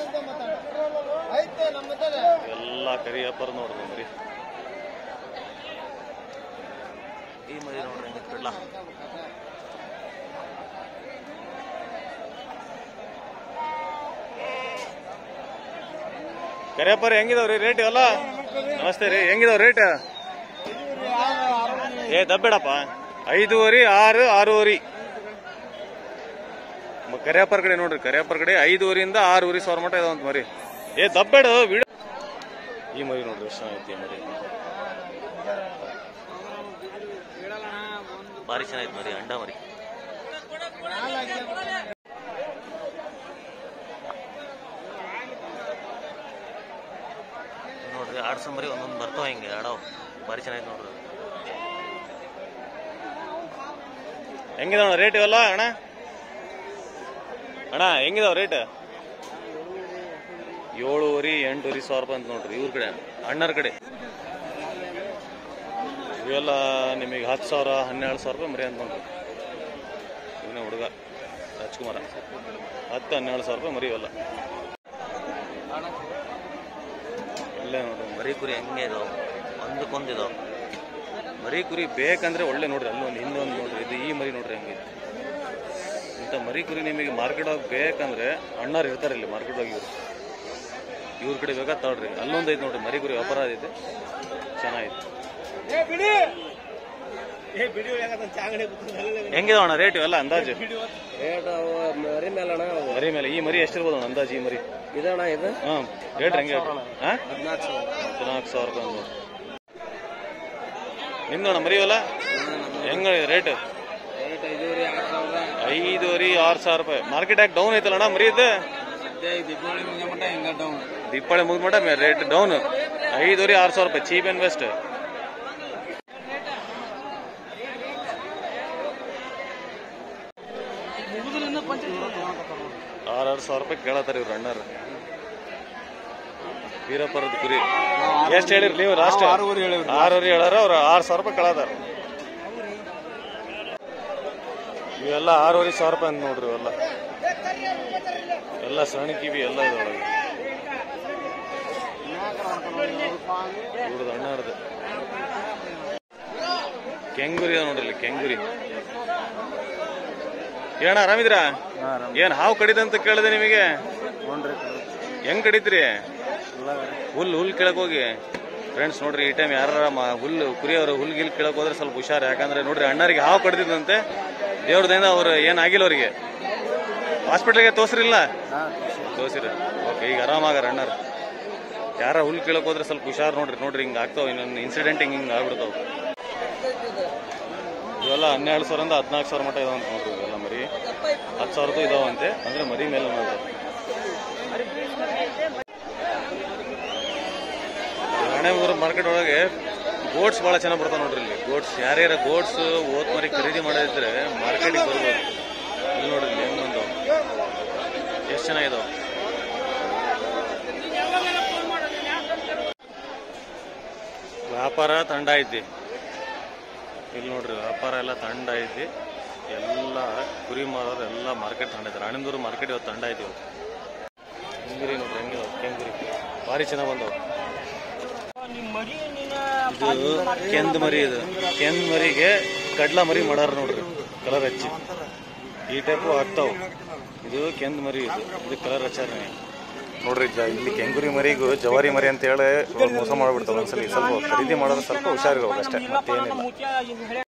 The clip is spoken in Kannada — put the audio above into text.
ಎಲ್ಲ ಕರಿ ವ್ಯಾಪಾರ ನೋಡ್ರಿ ಮರಿ ಈ ಮರಿ ನೋಡ್ರಿ ಹೆಂಗ್ ಬಿಡ್ಲ ಕರಿಯಪ್ಪರ್ ಹೆಂಗಿದಾವ್ರಿ ರೇಟ್ ಇವೆಲ್ಲ ನಮಸ್ತೆ ರೀ ಹೆಂಗಿದಾವ್ ರೇಟ್ ಏ ದಬ್ಬೇಡಪ್ಪ ಐದೂವರೆ ಆರು ಆರೂವರೆ ಮ- ಕರಿಯಪ್ಪರ್ ಕಡೆ ನೋಡ್ರಿ ಕರಿಯಪ್ಪರ್ ಕಡೆ ಐದೂವರೆಯಿಂದ ಆರೂವರೆ ಸಾವಿರ ಮಟ್ಟ ಇದಾವಂತ ಮರಿ ಏ ದಬ್ಬೇಡ ವಿಡ ಈ ಮರಿ ನೋಡ್ರಿ ಎಷ್ಟು ಚೆನ್ನಾಗೈತಿ ಈ ಮರಿ ಭಾರಿ ಚೆನ್ನಾಗೈತಿ ಮರಿ ಅಂಡ ಮರಿ ನೋಡ್ರಿ ಆಡ್ಸೋ ಮರಿ ಒಂದೊಂದು ಬರ್ತಾವ ಹಿಂಗೆ ಆಡೋ ಭಾರಿ ಚೆನ್ನಾಗೈತಿ ನೋಡ್ರಿ ಹೆಂಗಿದಾವ ರೇಟ್ ಇವೆಲ್ಲ ಅಣ್ಣ ಅಣ್ಣ ಹೆಂಗಿದಾವ ರೇಟ್ ಏಳುವರೆ ಎಂಟೂವರೆ ಸಾವಿರ ರೂಪಾಯಿ ಅಂತ ನೋಡ್ರಿ ಇವ್ರ ಕಡೆ ಅಣ್ಣರ ಕಡೆ ಇವೆಲ್ಲ ನಿಮಗೆ ಹತ್ತು ಸಾವಿರ ಹನ್ನೆರಡು ಸಾವಿರ ರೂಪಾಯಿ ಮರಿ ಅಂತ ನೋಡ್ರಿ ಇವನೇ ಹುಡುಗ ರಾಜ್ಕುಮಾರ ಹತ್ತು ಹನ್ನೆರಡು ಸಾವಿರ ರೂಪಾಯಿ ಮರಿ ಇವೆಲ್ಲ ಇಲ್ಲೇ ನೋಡ್ರಿ ಮರಿ ಕುರಿ ಹೆಂಗೆ ಇದಾವ ಒಂದಕ್ಕೊಂದು ಇದಾವ ಮರಿ ಕುರಿ ಬೇಕಂದ್ರೆ ಒಳ್ಳೆ ನೋಡ್ರಿ ಅಲ್ಲೊಂದು ಹಿಂದೊಂದು ನೋಡ್ರಿ ಇದು ಈ ಮರಿ ನೋಡ್ರಿ ಹೆಂಗೈತಿ ಇಂಥ ಮರಿ ಕುರಿ ನಿಮಗೆ ಮಾರ್ಕೆಟ್ ಒಳಗೆ ಬೇಕಂದ್ರೆ ಅಣ್ಣಾರು ಇರ್ತಾರೆ ಇಲ್ಲಿ ಮಾರ್ಕೆಟ್ ಒಳಗೆ ಇವ್ರು ಇವ್ರ ಕಡೆ ಬೇಕಾ ತಗೊಳ್ರಿ ಅಲ್ಲೊಂದು ಐತೆ ನೋಡ್ರಿ ಮರಿ ಕುರಿ ವ್ಯಾಪಾರ ಐತೆ ಚೆನ್ನಾಗೈತೆ ಹೆಂಗಿದಾವ ಅಣ್ಣ ರೇಟ್ ಇವೆಲ್ಲ ಅಂದಾಜು ರೇಟ್ ಅವು ಮರಿ ಮೇಲೆ ಅಣ್ಣ ಅವು ಮರಿ ಮೇಲೆ ಈ ಮರಿ ಎಷ್ಟಿರ್ಬೋದು ಅಣ್ಣ ಅಂದಾಜು ಈ ಮರಿ ಇದಣ್ಣ ಇದು ಹಾಂ ರೇಟ್ ಹೆಂಗೆ ಹಾಂ ಹದಿನಾಲ್ಕು ಸಾವಿರ ಹದಿನಾಲ್ಕು ಸಾವಿರ ರೂಪಾಯಿ ಒಂದು ನಿಮ್ದು ಅಣ್ಣ ಮರಿ ಇವೆಲ್ಲ ಹೆಂಗ ರೇಟ್ ರೇಟ್ ಐದೂವರೆ ಆರು ಸಾವಿರ ಐದೂವರೆ ಆರು ಸಾವಿರ ರೂಪಾಯಿ ಮಾರ್ಕೆಟ್ ಯಾಕೆ ಡೌನ್ ಐತಲ್ಲ ಅಣ್ಣ ಮರಿ ಇದು ಸದ್ಯ ಈ ದೀಪಾವಳಿ ಮುಗಿಯ ಮಟ್ಟ ಹಿಂಗ ಡೌನ್ ದೀಪಾವಳಿ ಮುಗಿದ್ಮಟ ರೇಟ್ ಡೌನ್ ಐದೂವರೆ ಆರು ಸಾವಿರ ರೂಪಾಯಿ ಚೀಪ್ ಅಂಡ್ ಬೆಸ್ಟ್ ಆರಾರು ಸಾವಿರ ರೂಪಾಯಿ ಕೇಳತ್ತಾರ ಇವ್ರು ಅಣ್ಣರು ವೀರಪ್ಪರದ ಕುರಿ ಎಷ್ಟು ಹೇಳಿರಿ ನೀವು ಲಾಸ್ಟ್ ಆರೂವರೆ ಹೇಳಿವ್ರಿ. ಆರೂವರೆ ಹೇಳಾರ ಅವ್ರು ಆರು ಸಾವಿರ ರೂಪಾಯಿ ಕೇಳತ್ತಾರ ಇವೆಲ್ಲ ಆರೂವರೆ ಸಾವಿರ ರೂಪಾಯಿ ಅಂತ ನೋಡ್ರಿ ಇವೆಲ್ಲ ಎಲ್ಲ ಸಣ್ಣ ಕಿವಿ ಎಲ್ಲ ಇದ್ರೊಳಗೆ ಇವ್ರದ್ದು ಅಣ್ಣ ಹಿಡ್ದು ಕೆಂಗುರಿ ಅದ ನೋಡ್ರಿ ಇಲ್ಲಿ ಕೆಂಗುರಿ ಏನ ಆರಾಮಿದ್ರಾ ಏನ್ ಹಾವು ಕಡಿದಂತ ಕೇಳಿದೆ ನಿಮಗೆ ಹೆಂಗ್ ಕಡಿತ್ರಿ ಹುಲ್ ಹುಲ್ ಕೇಳಕ್ ಹೋಗಿ ಫ್ರೆಂಡ್ಸ್ ನೋಡ್ರಿ ಈ ಟೈಮ್ ಯಾರ ಹುಲ್ಲು ಕುರಿಯವರು ಹುಲ್ ಗಿಲ್ ಕೇಳಕ್ ಹೋದ್ರೆ ಸ್ವಲ್ಪ ಹುಷಾರ್ ಯಾಕಂದ್ರೆ ನೋಡ್ರಿ ಅಣ್ಣರಿಗೆ ಹಾವು ಕಡಿದಿದಂತೆ ದೇವ್ರದಿಂದ ಅವ್ರು ಏನಾಗಿಲ್ಲ ಅವ್ರಿಗೆ ಹಾಸ್ಪಿಟ್ಲಿಗೆ ತೋರ್ಸ್ರಿಲ್ಲ ತೋರ್ಸಿರ ಓಕೆ ಈಗ ಆರಾಮಾಗಾರ ಅಣ್ಣರು ಯಾರ ಹುಲ್ ಕೇಳಕ್ ಹೋದ್ರೆ ಸ್ವಲ್ಪ ಹುಷಾರ್ ನೋಡ್ರಿ ನೋಡ್ರಿ ಹಿಂಗ ಆಗ್ತಾವ ಇನ್ನೊಂದು ಇನ್ಸಿಡೆಂಟ್ ಹಿಂಗ ಹಿಂಗ ಆಗ್ಬಿಡ್ತಾವ ಇವೆಲ್ಲ ಹನ್ನೆರಡು ಸಾವಿರದಿಂದ ಹದಿನಾಲ್ಕು ಸಾವಿರ ಮಟ್ಟ ಇದಾವಂತ ನೋಡ್ರಿ ಇವೆಲ್ಲ ಮರಿ ಹತ್ತು ಸಾವಿರ ರೂಪಾಯಿ ಇದಾವಂತೆ ಅಂದ್ರೆ ಮರಿ ಮೇಲೆ ನೋಡ್ರಿ ಹಣೆಬೂರು ಮಾರ್ಕೆಟ್ ಒಳಗೆ ಗೋಡ್ಸ್ ಭಾಳ ಚೆನ್ನಾಗಿ ಬರ್ತಾವ ನೋಡ್ರಿ ಇಲ್ಲಿ ಗೋಡ್ಸ್ ಯಾರ್ಯಾರ ಗೋಡ್ಸ್ ಓತ್ ಮರಿ ಖರೀದಿ ಮಾಡೋದಿದ್ರೆ ಮಾರ್ಕೆಟಿಗೆ ಬರ್ಬೋದು ಇಲ್ಲಿ ನೋಡ್ರಿ ಇಲ್ಲಿ ಹೆಂಗ್ ಬಂದವು ಎಷ್ಟು ಚೆನ್ನಾಗಿದಾವ ವ್ಯಾಪಾರ ತಂಡ ಐತಿ ಇಲ್ಲಿ ನೋಡ್ರಿ ವ್ಯಾಪಾರ ಎಲ್ಲ ತಂಡ ಐತಿ ಎಲ್ಲ ಕುರಿ ಮಾರೋರು ಎಲ್ಲ ಮಾರ್ಕೆಟ್ ತಂಡ ಐತಿ ರಾಣಿಂದೂರು ಮಾರ್ಕೆಟ್ ಇವತ್ತು ತಂಡ ಐತಿ ಇವತ್ತು ಹೆಂಗಿರಿ ನೋಡ್ರಿ ಹೆಂಗಿದಾವ ಕೆಂಗುರಿ ಭಾರಿ ಚೆನ್ನಾಗಿ ಬಂದವು ಇದು ಕೆಂದ್ ಮರಿ ಇದು ಕೆಂದ್ ಮರಿಗೆ ಕಡ್ಲ ಮರಿ ಮಾಡಾರ ನೋಡ್ರಿ ಕಲರ್ ಹಚ್ಚಿ ಈ ಟೈಪು ಆಗ್ತಾವ ಇದು ಕೆಂದ್ ಮರಿ ಇದು ಇದು ಕಲರ್ ಹಚ್ಚಾರ ನೋಡ್ರಿ ಜ- ಇಲ್ಲಿ ಕೆಂಗುರಿ ಮರಿಗೂ ಜವಾರಿ ಮರಿ ಅಂತ ಹೇಳಿ ಮೋಸ ಮಾಡ್ಬಿಡ್ತಾವ ಒಂದ್ಸಲಿ ಸ್ವಲ್ಪ ಖರೀದಿ ಮಾಡೋದು ಸ್ವಲ್ಪ ಹುಷಾರಿರ್ಬೇಕು ಅಷ್ಟೇ ಮತ್ತೇನಿಲ್ಲ